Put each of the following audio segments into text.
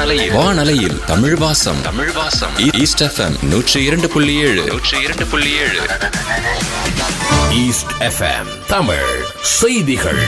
வானலையில் வானலையில் தமிழ் வாசம் தமிழ் வாசம் ஈஸ்ட் எஃப்எம் நூற்றி இரண்டு புள்ளி ஏழு நூற்றி இரண்டு புள்ளி ஏழு ஈஸ்ட் எஃப்எம் தமிழ் செய்திகள்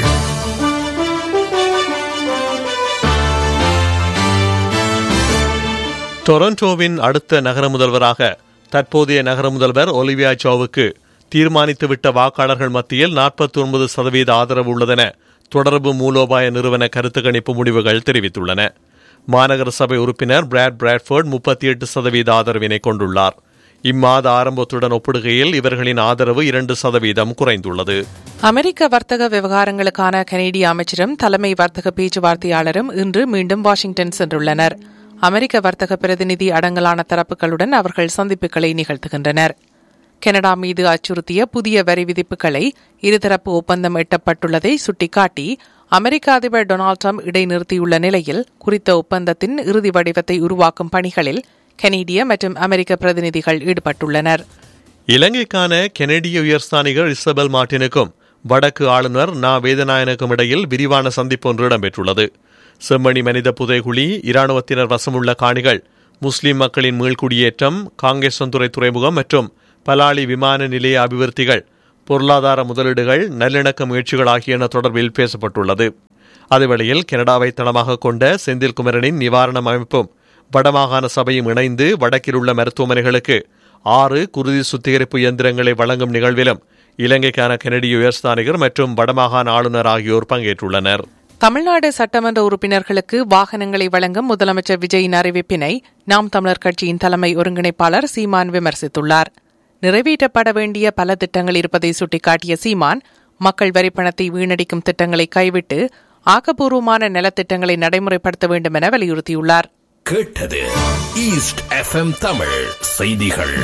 டொரண்டோவின் அடுத்த நகர முதல்வராக தற்போதைய நகர முதல்வர் ஒலிவியா சோவுக்கு தீர்மானித்துவிட்ட வாக்காளர்கள் மத்தியில் நாற்பத்தி ஒன்பது சதவீத ஆதரவு உள்ளதென தொடர்பு மூலோபாய நிறுவன கருத்து கணிப்பு முடிவுகள் தெரிவித்துள்ளன மாநகர சபை உறுப்பினர் பிராட் பிராட்ஃபோர்ட் முப்பத்தி எட்டு சதவீத ஆதரவினை கொண்டுள்ளார் இம்மாத ஆரம்பத்துடன் ஒப்பிடுகையில் இவர்களின் ஆதரவு இரண்டு சதவீதம் குறைந்துள்ளது அமெரிக்க வர்த்தக விவகாரங்களுக்கான கனேடிய அமைச்சரும் தலைமை வர்த்தக பேச்சுவார்த்தையாளரும் இன்று மீண்டும் வாஷிங்டன் சென்றுள்ளனர் அமெரிக்க வர்த்தக பிரதிநிதி அடங்கலான தரப்புகளுடன் அவர்கள் சந்திப்புகளை நிகழ்த்துகின்றனர் கனடா மீது அச்சுறுத்திய புதிய வரி விதிப்புகளை இருதரப்பு ஒப்பந்தம் எட்டப்பட்டுள்ளதை சுட்டிக்காட்டி அமெரிக்க அதிபர் டொனால்டு ட்ரம்ப் இடைநிறுத்தியுள்ள நிலையில் குறித்த ஒப்பந்தத்தின் இறுதி வடிவத்தை உருவாக்கும் பணிகளில் கனேடிய மற்றும் அமெரிக்க பிரதிநிதிகள் ஈடுபட்டுள்ளனர் இலங்கைக்கான கெனடிய உயர்ஸ்தானிகர் இசபெல் மார்டினுக்கும் வடக்கு ஆளுநர் நா வேதநாயனுக்கும் இடையில் விரிவான சந்திப்பு ஒன்று இடம்பெற்றுள்ளது செம்மணி மனித புதைகுழி இராணுவத்தினர் வசமுள்ள காணிகள் முஸ்லிம் மக்களின் மீள்குடியேற்றம் காங்கேசன்துறை துறைமுகம் மற்றும் பலாலி விமான நிலைய அபிவிருத்திகள் பொருளாதார முதலீடுகள் நல்லிணக்க முயற்சிகள் ஆகியன தொடர்பில் பேசப்பட்டுள்ளது அதேவேளையில் கனடாவை தளமாக கொண்ட செந்தில் குமரனின் நிவாரண அமைப்பும் வடமாகாண சபையும் இணைந்து வடக்கில் உள்ள மருத்துவமனைகளுக்கு ஆறு குருதி சுத்திகரிப்பு இயந்திரங்களை வழங்கும் நிகழ்விலும் இலங்கைக்கான கனடிய உயர்ஸ்தானிகர் மற்றும் வடமாகாண ஆளுநர் ஆகியோர் பங்கேற்றுள்ளனர் தமிழ்நாடு சட்டமன்ற உறுப்பினர்களுக்கு வாகனங்களை வழங்கும் முதலமைச்சர் விஜயின் அறிவிப்பினை நாம் தமிழர் கட்சியின் தலைமை ஒருங்கிணைப்பாளர் சீமான் விமர்சித்துள்ளார் நிறைவேற்றப்பட வேண்டிய பல திட்டங்கள் இருப்பதை சுட்டிக்காட்டிய சீமான் மக்கள் வரிப்பணத்தை வீணடிக்கும் திட்டங்களை கைவிட்டு ஆக்கப்பூர்வமான நலத்திட்டங்களை நடைமுறைப்படுத்த வேண்டும் என வலியுறுத்தியுள்ளார் கேட்டது ஈஸ்ட் எஃப்எம் தமிழ் செய்திகள்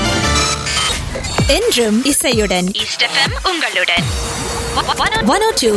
என்றும் இசையுடன் ஈஸ்ட் எஃப்எம் உங்களுடன் ஒன் ஓ டூ